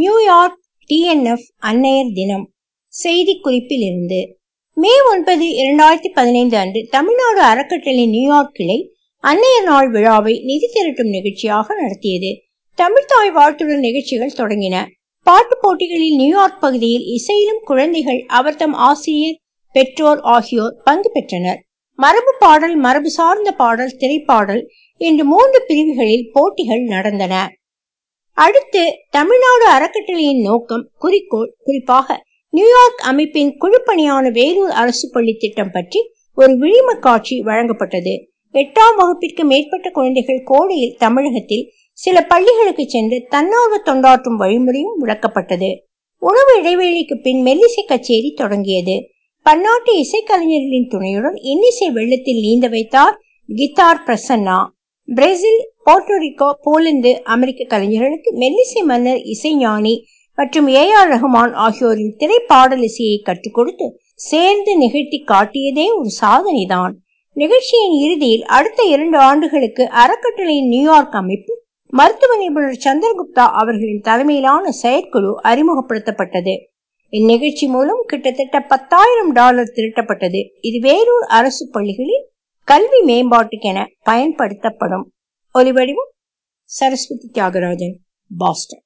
New York TNF அன்னையர் தினம் செய்திக்குறிப்பில் இருந்து மே ஒன்பது இரண்டாயிரத்தி பதினைந்து அன்று தமிழ்நாடு அறக்கட்டளை நியூயார்க் கிளை அன்னையர் நாள் விழாவை நிதி திரட்டும் நிகழ்ச்சியாக நடத்தியது தமிழ்தாய் வாழ்த்துடன் நிகழ்ச்சிகள் தொடங்கின பாட்டு போட்டிகளில் நியூயார்க் பகுதியில் இசையிலும் குழந்தைகள் அவர்தம் ஆசிரியர் பெற்றோர் ஆகியோர் பங்கு பெற்றனர் மரபு பாடல் மரபு சார்ந்த பாடல் திரைப்பாடல் என்று மூன்று பிரிவுகளில் போட்டிகள் நடந்தன அடுத்து தமிழ்நாடு அறக்கட்டளையின் நோக்கம் குறிக்கோள் குறிப்பாக நியூயார்க் அமைப்பின் குழுப்பணியான வேலூர் அரசு பள்ளி திட்டம் பற்றி ஒரு விழிம காட்சி வழங்கப்பட்டது எட்டாம் வகுப்பிற்கு மேற்பட்ட குழந்தைகள் கோடையில் தமிழகத்தில் சில பள்ளிகளுக்கு சென்று தன்னார்வ தொண்டாற்றும் வழிமுறையும் விளக்கப்பட்டது உணவு இடைவேளைக்கு பின் மெல்லிசை கச்சேரி தொடங்கியது பன்னாட்டு இசைக்கலைஞர்களின் துணையுடன் இன்னிசை வெள்ளத்தில் நீந்த வைத்தார் guitar Prasanna Brazil Puerto Rico Poland அமெரிக்க கலைஞர்களுக்கு மெல்லிசை மன்னர் இசைஞானி மற்றும் ஏ ஆர் ரஹ்மான் ஆகியோரின் திரைப்பாடல் இசையை கற்றுக் கொடுத்து சேர்ந்து நிகழ்த்தி காட்டியதே ஒரு சாதனைதான் நிகழ்ச்சியின் இறுதியில் அடுத்த இரண்டு ஆண்டுகளுக்கு அறக்கட்டளையின் நியூயார்க் அமைப்பு மருத்துவ நிபுணர் சந்திரகுப்தா அவர்களின் தலைமையிலான செயற்குழு அறிமுகப்படுத்தப்பட்டது இந்நிகழ்ச்சி மூலம் கிட்டத்தட்ட பத்தாயிரம் டாலர் திரட்டப்பட்டது இது வேலூர் அரசு பள்ளிகளில் கல்வி மேம்பாட்டுக்கென பயன்படுத்தப்படும் ஒலிவடிவம் சரஸ்வதி தியாகராஜன் பாஸ்டன்